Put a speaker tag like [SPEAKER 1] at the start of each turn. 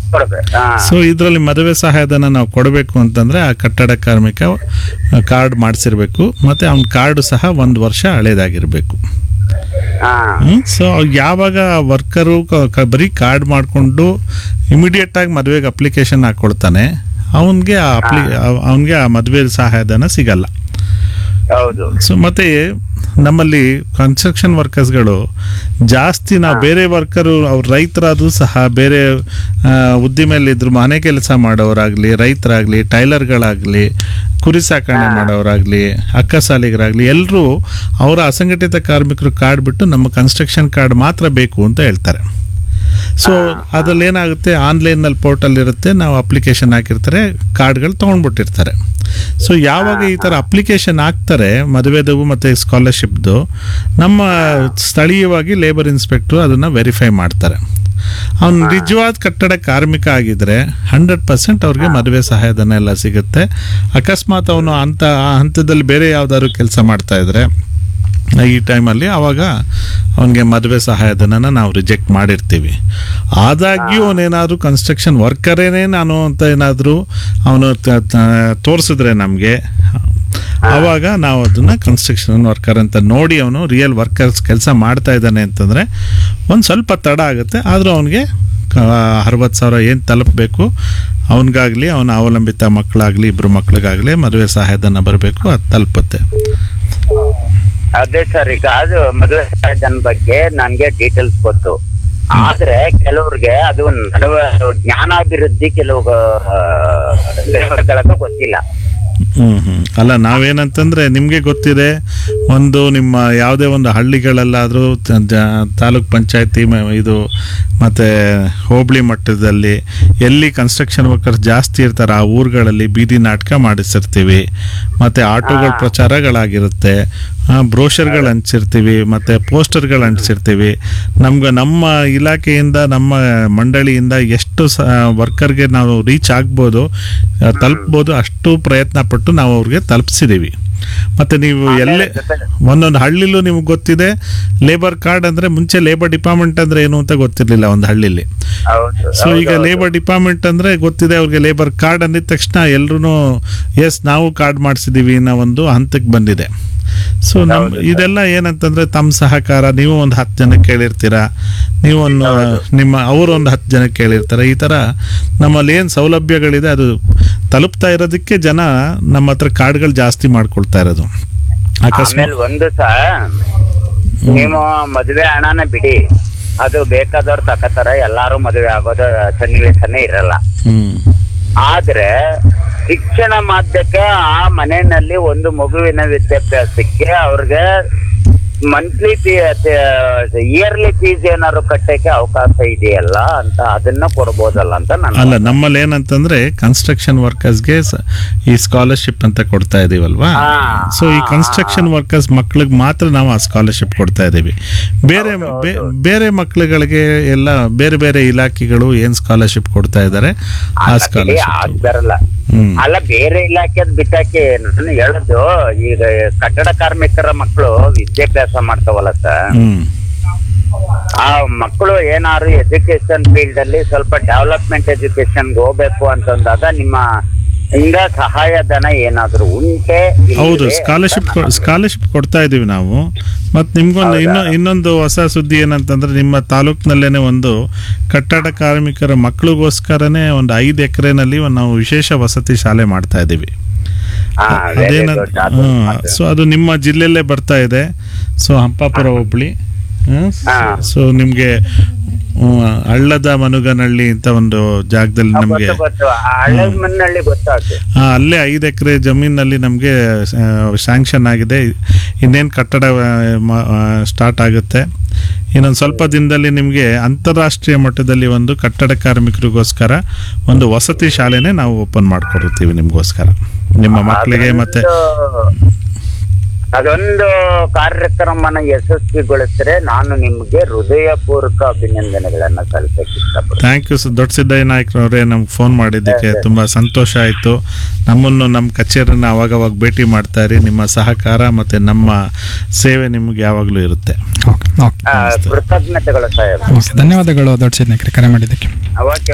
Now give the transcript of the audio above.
[SPEAKER 1] ಕೊಡ್ಬೇಕು ಹಾ
[SPEAKER 2] ಸೊ ಇದರಲ್ಲಿ ಮದುವೆ ಸಹಾಯಧನ ನಾವು ಕೊಡಬೇಕು ಅಂತಂದ್ರೆ ಆ ಕಟ್ಟಡ ಕಾರ್ಮಿಕ ಕಾರ್ಡ್ ಮಾಡಿಸಿರ್ಬೇಕು ಮತ್ತೆ ಅವ್ನ ಕಾರ್ಡ್ ಸಹ ಒಂದು ವರ್ಷ ಹಳೇದಾಗಿರ್ಬೇಕು
[SPEAKER 1] ಹಾ
[SPEAKER 2] ಸೊ ಯಾವಾಗ ವರ್ಕರು ಬರೀ ಕಾರ್ಡ್ ಮಾಡಿಕೊಂಡು ಇಮಿಡಿಯೇಟ್ ಆಗಿ ಮದುವೆಗೆ ಅಪ್ಲಿಕೇಶನ್ ಹಾಕೊಳ್ತಾನೆ ಅವನಿಗೆ ಆ ಅಪ್ಲಿ ಅವನಿಗೆ ಆ ಮದುವೆ ಸಹಾಯಧನ ಸಿಗಲ್ಲ
[SPEAKER 1] ಹೌದು
[SPEAKER 2] ಸೊ ಮತ್ತೆ ನಮ್ಮಲ್ಲಿ ಕನ್ಸ್ಟ್ರಕ್ಷನ್ ವರ್ಕರ್ಸ್ಗಳು ಜಾಸ್ತಿ ನಾವು ಬೇರೆ ವರ್ಕರು ಅವ್ರು ರೈತರಾದ್ರೂ ಸಹ ಬೇರೆ ಆ, ಉದ್ದಿಮೆಯಲ್ಲಿದ್ರು ಮನೆ ಕೆಲಸ ಮಾಡೋರಾಗ್ಲಿ ರೈತರಾಗ್ಲಿ ಟೈಲರ್ಗಳಾಗ್ಲಿ ಕುರಿ ಸಾಕಣೆ ಮಾಡೋರಾಗ್ಲಿ ಅಕ್ಕಸಾಲಿಗರಾಗ್ಲಿ ಎಲ್ಲರೂ ಅವರ ಅಸಂಘಟಿತ ಕಾರ್ಮಿಕರು ಕಾರ್ಡ್ ಬಿಟ್ಟು ನಮ್ಮ ಕನ್ಸ್ಟ್ರಕ್ಷನ್ ಕಾರ್ಡ್ ಮಾತ್ರ ಬೇಕು ಅಂತ ಹೇಳ್ತಾರೆ ಸೊ ಅದ್ರಲ್ಲಿ ಏನಾಗುತ್ತೆ ಆನ್ಲೈನಲ್ಲಿ ಪೋರ್ಟಲ್ ಇರುತ್ತೆ ನಾವು ಅಪ್ಲಿಕೇಶನ್ ಹಾಕಿರ್ತಾರೆ ಕಾರ್ಡ್ಗಳು ತೊಗೊಂಡ್ಬಿಟ್ಟಿರ್ತಾರೆ ಸೊ ಯಾವಾಗ ಈ ಥರ ಅಪ್ಲಿಕೇಶನ್ ಹಾಕ್ತಾರೆ ಮದುವೆದು ಮತ್ತು ಸ್ಕಾಲರ್ಶಿಪ್ದು ನಮ್ಮ ಸ್ಥಳೀಯವಾಗಿ ಲೇಬರ್ ಇನ್ಸ್ಪೆಕ್ಟ್ರು ಅದನ್ನು ವೆರಿಫೈ ಮಾಡ್ತಾರೆ ಅವ್ನು ನಿಜವಾದ ಕಟ್ಟಡ ಕಾರ್ಮಿಕ ಆಗಿದ್ರೆ ಹಂಡ್ರೆಡ್ ಪರ್ಸೆಂಟ್ ಅವ್ರಿಗೆ ಮದುವೆ ಸಹಾಯಧನ ಎಲ್ಲ ಸಿಗುತ್ತೆ ಅಕಸ್ಮಾತ್ ಅವನು ಅಂತ ಆ ಹಂತದಲ್ಲಿ ಬೇರೆ ಯಾವ್ದಾದ್ರು ಕೆಲಸ ಮಾಡ್ತಾ ಇದ್ರೆ ಈ ಟೈಮಲ್ಲಿ ಆವಾಗ ಅವನಿಗೆ ಮದುವೆ ಸಹಾಯಧನನ ನಾವು ರಿಜೆಕ್ಟ್ ಮಾಡಿರ್ತೀವಿ ಆದಾಗ್ಯೂ ಅವನೇನಾದರೂ ಕನ್ಸ್ಟ್ರಕ್ಷನ್ ವರ್ಕರೇನೇ ನಾನು ಅಂತ ಏನಾದರೂ ಅವನು ತೋರಿಸಿದ್ರೆ ನಮಗೆ ಆವಾಗ ನಾವು ಅದನ್ನ ಕನ್ಸ್ಟ್ರಕ್ಷನ್ ವರ್ಕರ್ ಅಂತ ನೋಡಿ ಅವನು ರಿಯಲ್ ವರ್ಕರ್ಸ್ ಕೆಲಸ ಮಾಡ್ತಾ ಇದ್ದಾನೆ ಅಂತಂದರೆ ಒಂದು ಸ್ವಲ್ಪ ತಡ ಆಗುತ್ತೆ ಆದರೂ ಅವನಿಗೆ ಅರವತ್ತು ಸಾವಿರ ಏನು ತಲುಪಬೇಕು ಅವನಿಗಾಗಲಿ ಅವನ ಅವಲಂಬಿತ ಮಕ್ಕಳಾಗಲಿ ಇಬ್ಬರು ಮಕ್ಕಳಿಗಾಗಲಿ ಮದುವೆ ಸಹಾಯಧನ ಬರಬೇಕು ಅದು ತಲುಪುತ್ತೆ
[SPEAKER 1] ಅದೇ ಸರ್ ಈಗ ಅದು ಮದುವೆ ಸಹಾಯಧನ ಬಗ್ಗೆ ನನ್ಗೆ ಡೀಟೇಲ್ಸ್ ಗೊತ್ತು ಆದ್ರೆ ಕೆಲವ್ರಿಗೆ ಅದು ನಡುವೆ ಜ್ಞಾನಾಭಿವೃದ್ಧಿ ಕೆಲವು ಲೇಬರ್ಗಳಿಗೆ ಗೊತ್ತಿಲ್ಲ
[SPEAKER 2] ಹ್ಮ್ ಹ್ಮ್ ಅಲ್ಲ ನಾವೇನಂತಂದ್ರೆ ನಿಮ್ಗೆ ಗೊತ್ತಿದೆ ಒಂದು ನಿಮ್ಮ ಯಾವುದೇ ಒಂದು ಹಳ್ಳಿಗಳಲ್ಲಾದ್ರೂ ತ- ಜ- ತಾಲೂಕ್ ಪಂಚಾಯತಿ ಇದು ಮತ್ತೆ ಹೋಬಳಿ ಮಟ್ಟದಲ್ಲಿ ಎಲ್ಲಿ ಕನ್ಸ್ಟ್ರಕ್ಷನ್ ವರ್ಕರ್ಸ್ ಜಾಸ್ತಿ ಇರ್ತಾರೆ ಆ ಊರುಗಳಲ್ಲಿ ಬೀದಿ ನಾಟಕ ಮಾಡಿಸಿರ್ತೀವಿ ಮತ್ತೆ ಆಟೋಗಳ ಪ್ರಚಾರಗಳಾಗಿರುತ್ತೆ ಬ್ರೋಷರ್ಗಳು ಹಂಚಿರ್ತೀವಿ ಮತ್ತೆ ಪೋಸ್ಟರ್ಗಳು ಅಂಟಿಸಿರ್ತೀವಿ ನಮ್ಗೆ ನಮ್ಮ ಇಲಾಖೆಯಿಂದ ನಮ್ಮ ಮಂಡಳಿಯಿಂದ ಎಷ್ಟು ಸ ವರ್ಕರ್ಗೆ ನಾವು ರೀಚ್ ಆಗ್ಬೋದು ಆ, ತಲುಪ್ಬೋದು ಅಷ್ಟು ಪ್ರಯತ್ನ ಪಟ್ಟು ನಾವು ಅವ್ರಿಗೆ ತಲುಪಿಸಿದ್ದೀವಿ ಮತ್ತೆ ನೀವು ಎಲ್ಲೇ ಒಂದೊಂದು ಹಳ್ಳಿಲೂ ನಿಮ್ಗೆ ಗೊತ್ತಿದೆ ಲೇಬರ್ ಕಾರ್ಡ್ ಅಂದ್ರೆ ಮುಂಚೆ ಲೇಬರ್ ಡಿಪಾರ್ಟ್ಮೆಂಟ್ ಅಂದ್ರೆ ಏನು ಅಂತ ಗೊತ್ತಿರಲಿಲ್ಲ ಒಂದು ಹಳ್ಳಿಲಿ
[SPEAKER 1] ಹೌದು
[SPEAKER 2] ಸೊ ಈಗ ಲೇಬರ್ ಡಿಪಾರ್ಟ್ಮೆಂಟ್ ಅಂದ್ರೆ ಗೊತ್ತಿದೆ ಅವ್ರಿಗೆ ಲೇಬರ್ ಕಾರ್ಡ್ ಅಂದಿದ ತಕ್ಷಣ ಎಲ್ರು ಎಸ್ ನಾವು ಕಾರ್ಡ್ ಮಾಡಿಸಿದೀವಿ ಅನ್ನೋ ಒಂದು ಹಂತಕ್ಕೆ ಬಂದಿದೆ ಸೊ ನಮ್ ಇದೆಲ್ಲ ಏನಂತಂದ್ರೆ ತಮ್ಮ ಸಹಕಾರ ನೀವು ಒಂದು ಹತ್ತು ಜನ ಕೇಳಿರ್ತೀರಾ ನೀವು ಒಂದು ನಿಮ್ಮ ಅವರು ಒಂದು ಹತ್ತು ಜನ ಕೇಳಿರ್ತಾರೆ ಈ ತರ ನಮ್ಮಲ್ಲಿ ಏನು ಸೌಲಭ್ಯಗಳಿದೆ ಅದು ತಲುಪ್ತಾ ಇರೋದಕ್ಕೆ ಜನ ನಮ್ಮ ಹತ್ರ ಕಾರ್ಡ್ಗಳು ಜಾಸ್ತಿ ಮಾಡ್ಕೊಳ್ತಾ ಇರೋದು ಅಕಸ್ಮಾತ್
[SPEAKER 1] ಆಮೇಲೆ ಒಂದು ಸಹ ನೀವು ಮದುವೆ ಹಣನ ಬಿಡಿ ಅದು ಬೇಕಾದವ್ರು ತಕತಾರ ಎಲ್ಲಾರು ಮದುವೆ ಆಗೋದು ಸನ್ನಿವೇಶನೇ ಇರಲ್ಲ
[SPEAKER 2] ಹ್ಮ್
[SPEAKER 1] ಆದ್ರೆ ಶಿಕ್ಷಣ ಮಾಧ್ಯಕ್ಕೆ ಆ ಮನೆಯಲ್ಲಿ ಒಂದು ಮಗುವಿನ ವಿದ್ಯಾಭ್ಯಾಸಕ್ಕೆ ಅವ್ರಿಗೆ ಮಂತ್ಲಿ ಇಯರ್ಲಿ ಫೀಸ್ ಏನಾದ್ರು ಕಟ್ಟಕ್ಕೆ ಅವಕಾಶ ಇದೆಯಲ್ಲ ಅಂತ ಅದನ್ನ ಕೊಡ್ಬೋದಲ್ಲ ಅಂತ ನಾನು
[SPEAKER 2] ಅಲ್ಲ ನಮ್ಮಲ್ಲಿ ಏನಂತಂದ್ರೆ ಕನ್ಸ್ಟ್ರಕ್ಷನ್ ವರ್ಕರ್ಸ್ಗೆ ಈ ಸ್ಕಾಲರ್ಶಿಪ್ ಅಂತ ಕೊಡ್ತಾ ಇದೀವಲ್ವಾ
[SPEAKER 1] ಹಾ,
[SPEAKER 2] ಸೊ ಈ
[SPEAKER 1] ಹಾ,
[SPEAKER 2] ಕನ್ಸ್ಟ್ರಕ್ಷನ್ ವರ್ಕರ್ಸ್ ಮಕ್ಳಿಗೆ ಮಾತ್ರ ನಾವು ಆ ಸ್ಕಾಲರ್ಶಿಪ್ ಕೊಡ್ತಾ ಇದೀವಿ ಬೇರೆ ಬೇ- ಬೇರೆ ಮಕ್ಳುಗಳಿಗೆ ಎಲ್ಲ ಬೇರೆ ಬೇರೆ ಇಲಾಖೆಗಳು ಏನ್ ಸ್ಕಾಲರ್ಶಿಪ್ ಕೊಡ್ತಾ ಇದ್ದಾರೆ ಆ
[SPEAKER 1] ಅಲ್ಲ ಬಿಡಿ,
[SPEAKER 2] ಸ್ಕಾಲರ್ಶಿಪ್
[SPEAKER 1] ಅದ್ ಬರಲ್ಲ
[SPEAKER 2] ಹ್ಮ್
[SPEAKER 1] ಅಲ್ಲ ಬೇರೆ ಇಲಾಖೆದ್ ಬಿಟ್ಟಾಕಿ ನಾನು ಹೇಳುದು ಈಗ ಕಟ್ಟಡ ಕಾರ್ಮಿಕರ ಮಕ್ಕಳು ವಿದ್ಯಾಭ್ಯಾಸ ಮಾಡ್ತಾವಲ್ಲ ಸರ್
[SPEAKER 2] ಹ್ಮ್
[SPEAKER 1] ಆ ಮಕ್ಕಳು ಏನಾದ್ರು ಎಜುಕೇಶನ್ ಫೀಲ್ಡ್ ಅಲ್ಲಿ ಸ್ವಲ್ಪ ಡೆವಲಪ್ಮೆಂಟ್ ಎಜುಕೇಶನ್ ಹೋಗ್ಬೇಕು ಅಂತಂದಾಗ ನಿಮ್ಮ ಹಿಂಗ ಸಹಾಯಧನ ಏನಾದ್ರು ಉಂಟೆ ಇಲ್ವೇ
[SPEAKER 2] ಹೌದು
[SPEAKER 1] ಅಂತ
[SPEAKER 2] ಸ್ಕಾಲರ್ಶಿಪ್
[SPEAKER 1] ನಾನು-
[SPEAKER 2] ಸ್ಕಾಲರ್ಶಿಪ್ ಕೊಡ್ತಾ ಇದೀವಿ ನಾವು ಮತ್ತು ನಿಮ್ಗೊಂದು ಇನ್ನೊ ಇನ್ನೊಂದು ಹೊಸ ಸುದ್ದಿ ಏನಂತಂದ್ರೆ ನಿಮ್ಮ ತಾಲೂಕಿನಲ್ಲೇನೆ ಒಂದು ಕಟ್ಟಡ ಕಾರ್ಮಿಕರ ಮಕ್ಕಳಿಗೋಸ್ಕರನೇ ಒಂದು ಐದು ಎಕರೆನಲ್ಲಿ ನಾವು ವಿಶೇಷ ವಸತಿ ಶಾಲೆ ಮಾಡ್ತಾ ಇದ್ದೀವಿ
[SPEAKER 1] ಹಾ, very
[SPEAKER 2] ಅದೇನ
[SPEAKER 1] good. ಅದು ಮಾತ್ರ.
[SPEAKER 2] ಸೊ ಅದು ನಿಮ್ಮ ಜಿಲ್ಲೆಯಲ್ಲೇ ಬರ್ತಾ ಇದೆ ಸೊ ಹಂಪಾಪುರ ಹೋಬಳಿ
[SPEAKER 1] ಹಾ.
[SPEAKER 2] ಸೊ ನಿಮಗೆ ಹಳ್ಳದ ಮನುಗನಹಳ್ಳಿ ಅಂತ ಒಂದು ಜಾಗದಲ್ಲಿ
[SPEAKER 1] ಆ,
[SPEAKER 2] ನಮಗೆ
[SPEAKER 1] ಗೊತ್ತು ಗೊತ್ತು ಆ ಹಳ್ಳದ ಮಣ್ಣಲ್ಲಿ ಗೊತ್ತಾಗ್ತದೆ
[SPEAKER 2] ಆ, ಅಲ್ಲೇ ಐದು ಎಕರೆ ಜಮೀನಲ್ಲಿ ನಮಗೆ ಸ್ಯಾಂಕ್ಷನ್ ಆಗಿದೆ ಇನ್ನೇನು ಕಟ್ಟಡ ಸ್ಟಾರ್ಟ್ ಆಗುತ್ತೆ ಇನ್ನೊಂದು ಸ್ವಲ್ಪ ದಿನದಲ್ಲಿ ನಿಮಗೆ ಅಂತಾರಾಷ್ಟ್ರೀಯ ಮಟ್ಟದಲ್ಲಿ ಒಂದು ಕಟ್ಟಡ ಕಾರ್ಮಿಕರಿಗೋಸ್ಕರ ಒಂದು ವಸತಿ ಶಾಲೆನೇ ನಾವು ಓಪನ್ ಮಾಡ್ಕೊಡ್ತೀವಿ ನಿಮಗೋಸ್ಕರ ನಿಮ್ಮ ಮಕ್ಕಳಿಗೆ ಮತ್ತೆ
[SPEAKER 1] ಅದೊಂದು- ಅದೊಂದು ಕಾರ್ಯಕ್ರಮನ ಯಶಸ್ವಿಗೊಳಿಸಿದ್ರೆ ನಾನು ನಿಮ್ಗೆ ಹೃದಯಪೂರ್ವಕ ಅಭಿನಂದನೆಗಳನ್ನ ಸಲ್ಲಿಸಕ್ಕೆ ಇಷ್ಟಪಡ್ತೀನಿ
[SPEAKER 2] ಥ್ಯಾಂಕ್ ಯು ದೊಡ್ಡ ಸಿದ್ದಯ್ಯ ನಾಯ್ಕರವರೇ ನಮ್ಗೆ ಫೋನ್ ಮಾಡಿದ್ದಕ್ಕೆ ತುಂಬ ಸಂತೋಷ ಆಯಿತು ನಮ್ಮನ್ನು ನಮ್ಮ ಕಚೇರಿನ ಅವಾಗವಾಗ ಭೇಟಿ ಮಾಡ್ತಾ ಇರಿ ನಿಮ್ಮ ಸಹಕಾರ ಮತ್ತು ನಮ್ಮ ಸೇವೆ ನಿಮ್ಗೆ ಯಾವಾಗಲೂ ಇರುತ್ತೆ
[SPEAKER 3] ಓಕೆ ಓಕೆ
[SPEAKER 1] ಆ, ಕೃತಜ್ಞತೆಗಳು ಸಾಹೇಬ್
[SPEAKER 3] ಓಕೆ ಧನ್ಯವಾದಗಳು ದೊಡ್ಡ ಸಿದ್ನೇಕರಿ ಕರೆ ಮಾಡಿದ್ದಕ್ಕೆ
[SPEAKER 1] ಓಕೆ